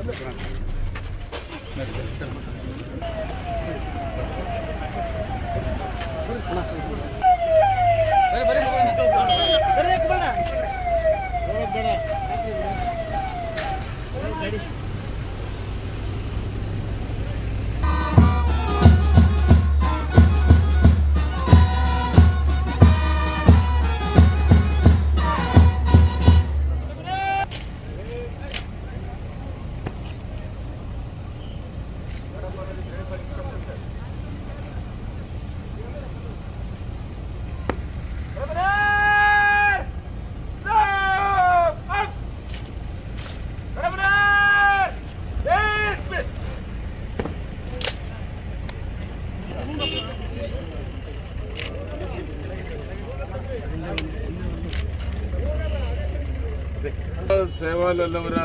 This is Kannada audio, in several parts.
ಸೇವಾಲಾಲ್ ಅವರ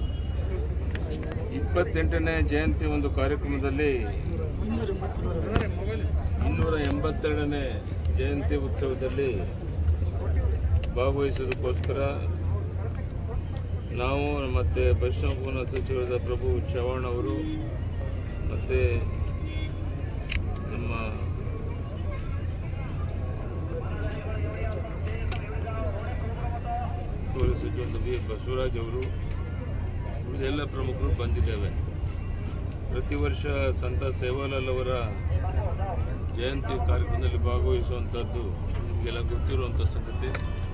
ಇಪ್ಪತ್ತೆಂಟನೇ ಜಯಂತಿ ಒಂದು ಕಾರ್ಯಕ್ರಮದಲ್ಲಿ ಇನ್ನೂರ ಎಂಬತ್ತೆರಡನೇ ಜಯಂತಿ ಉತ್ಸವದಲ್ಲಿ ಭಾಗವಹಿಸೋದಕ್ಕೋಸ್ಕರ ನಾವು ಮತ್ತು ಪಶ್ಚಿಮ ಪೂರ್ಣ ಸಚಿವರಾದ ಪ್ರಭು ಚವ್ಹಾಣ್ ಅವರು ಮತ್ತು ನಮ್ಮ ಉಸ್ತುವಾರಿ ಸಚಿವ ಬಿ ಬಸವರಾಜ್ ಅವರು ಉಳಿದೆಲ್ಲ ಪ್ರಮುಖರು ಬಂದಿದ್ದೇವೆ ಪ್ರತಿ ವರ್ಷ ಸಂತ ಸೇವಾಲಾಲ್ ಅವರ ಜಯಂತಿ ಕಾರ್ಯಕ್ರಮದಲ್ಲಿ ಭಾಗವಹಿಸುವಂಥದ್ದು ನಿಮಗೆಲ್ಲ ಗೊತ್ತಿರುವಂಥ ಸಂಗತಿ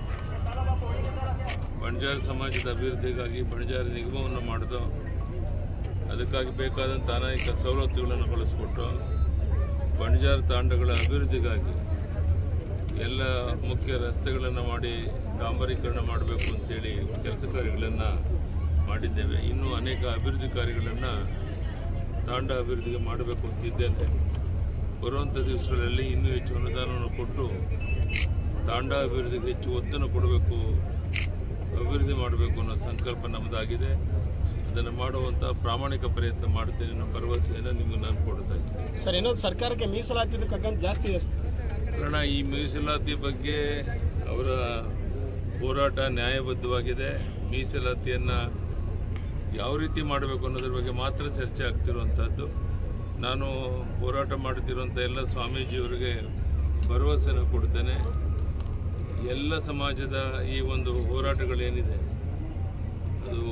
ಬಣಜಾರ ಸಮಾಜದ ಅಭಿವೃದ್ಧಿಗಾಗಿ ಬಣಜಾರ ನಿಗಮವನ್ನು ಮಾಡಿದು ಅದಕ್ಕಾಗಿ ಬೇಕಾದಂಥ ಅನೇಕ ಸವಲತ್ತುಗಳನ್ನು ಬಳಸಿಕೊಟ್ಟು ಬಣಜಾರ ತಾಂಡಗಳ ಅಭಿವೃದ್ಧಿಗಾಗಿ ಎಲ್ಲ ಮುಖ್ಯ ರಸ್ತೆಗಳನ್ನು ಮಾಡಿ ಡಾಂಬರೀಕರಣ ಮಾಡಬೇಕು ಅಂತೇಳಿ ಕೆಲಸ ಕಾರ್ಯಗಳನ್ನು ಮಾಡಿದ್ದೇವೆ ಇನ್ನೂ ಅನೇಕ ಅಭಿವೃದ್ಧಿ ಕಾರ್ಯಗಳನ್ನು ತಾಂಡ ಅಭಿವೃದ್ಧಿಗೆ ಮಾಡಬೇಕು ಅಂತಿದ್ದೇನೆ ಬರುವಂಥ ದಿವಸಗಳಲ್ಲಿ ಇನ್ನೂ ಹೆಚ್ಚು ಅನುದಾನವನ್ನು ಕೊಟ್ಟು ತಾಂಡ ಅಭಿವೃದ್ಧಿಗೆ ಹೆಚ್ಚು ಒತ್ತನ್ನು ಕೊಡಬೇಕು ಅಭಿವೃದ್ಧಿ ಮಾಡಬೇಕು ಅನ್ನೋ ಸಂಕಲ್ಪ ನಮ್ಮದಾಗಿದೆ ಅದನ್ನು ಮಾಡುವಂಥ ಪ್ರಾಮಾಣಿಕ ಪ್ರಯತ್ನ ಮಾಡ್ತೇನೆ ಅನ್ನೋ ಭರವಸೆಯನ್ನು ನಿಮಗೆ ನಾನು ಕೊಡ್ತಾ ಇದ್ದೀನಿ ಸರ್ ಇನ್ನೊಂದು ಸರ್ಕಾರಕ್ಕೆ ಮೀಸಲಾತಿದ್ದಕ್ಕಂತ ಜಾಸ್ತಿ ಇದೆ ಸರ್. ಕಾರಣ ಈ ಮೀಸಲಾತಿ ಬಗ್ಗೆ ಅವರ ಹೋರಾಟ ನ್ಯಾಯಬದ್ಧವಾಗಿದೆ ಮೀಸಲಾತಿಯನ್ನು ಯಾವ ರೀತಿ ಮಾಡಬೇಕು ಅನ್ನೋದ್ರ ಬಗ್ಗೆ ಮಾತ್ರ ಚರ್ಚೆ ಆಗ್ತಿರುವಂಥದ್ದು ನಾನು ಹೋರಾಟ ಮಾಡ್ತಿರುವಂಥ ಎಲ್ಲ ಸ್ವಾಮೀಜಿಯವರಿಗೆ ಭರವಸೆನ ಕೊಡ್ತೇನೆ ಎಲ್ಲ ಸಮಾಜದ ಈ ಒಂದು ಹೋರಾಟಗಳೇನಿದೆ ಅದು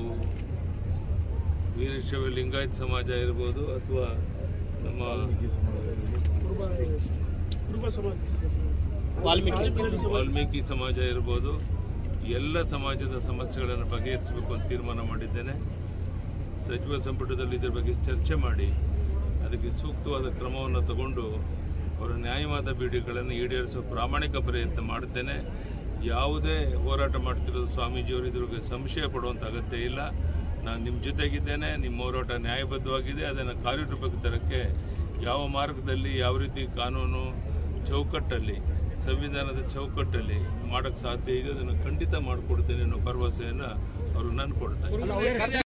ವೀರಶೈವ ಲಿಂಗಾಯತ್ ಸಮಾಜ ಇರ್ಬೋದು ಅಥವಾ ನಮ್ಮ ವಾಲ್ಮೀಕಿ ವಾಲ್ಮೀಕಿ ಸಮಾಜ ಇರ್ಬೋದು ಎಲ್ಲ ಸಮಾಜದ ಸಮಸ್ಯೆಗಳನ್ನು ಬಗೆಹರಿಸಬೇಕು ಅಂತ ತೀರ್ಮಾನ ಮಾಡಿದ್ದೇನೆ ಸಚಿವ ಸಂಪುಟದಲ್ಲಿ ಇದರ ಬಗ್ಗೆ ಚರ್ಚೆ ಮಾಡಿ ಅದಕ್ಕೆ ಸೂಕ್ತವಾದ ಕ್ರಮವನ್ನು ತಗೊಂಡು ಅವರ ನ್ಯಾಯವಾದ ಬೇಡಿಕೆಗಳನ್ನು ಈಡೇರಿಸುವ ಪ್ರಾಮಾಣಿಕ ಪ್ರಯತ್ನ ಮಾಡುತ್ತೇನೆ ಯಾವುದೇ ಹೋರಾಟ ಮಾಡ್ತಿರೋದು ಸ್ವಾಮೀಜಿಯವರು ಇದ್ರ ಬಗ್ಗೆ ಸಂಶಯ ಪಡುವಂಥ ಅಗತ್ಯ ಇಲ್ಲ ನಾನು ನಿಮ್ಮ ಜೊತೆಗಿದ್ದೇನೆ ನಿಮ್ಮ ಹೋರಾಟ ನ್ಯಾಯಬದ್ಧವಾಗಿದೆ ಅದನ್ನು ಕಾರ್ಯರೂಪಕ್ಕೆ ತರಕ್ಕೆ ಯಾವ ಮಾರ್ಗದಲ್ಲಿ ಯಾವ ರೀತಿ ಕಾನೂನು ಚೌಕಟ್ಟಲ್ಲಿ ಸಂವಿಧಾನದ ಚೌಕಟ್ಟಲ್ಲಿ ಮಾಡೋಕ್ಕೆ ಸಾಧ್ಯ ಇದೆ ಅದನ್ನು ಖಂಡಿತ ಮಾಡಿಕೊಡ್ತೇನೆ ಅನ್ನೋ ಭರವಸೆಯನ್ನು ಅವರು ನಾನು ಕೊಡ್ತಾ ಇದ್ದಾರೆ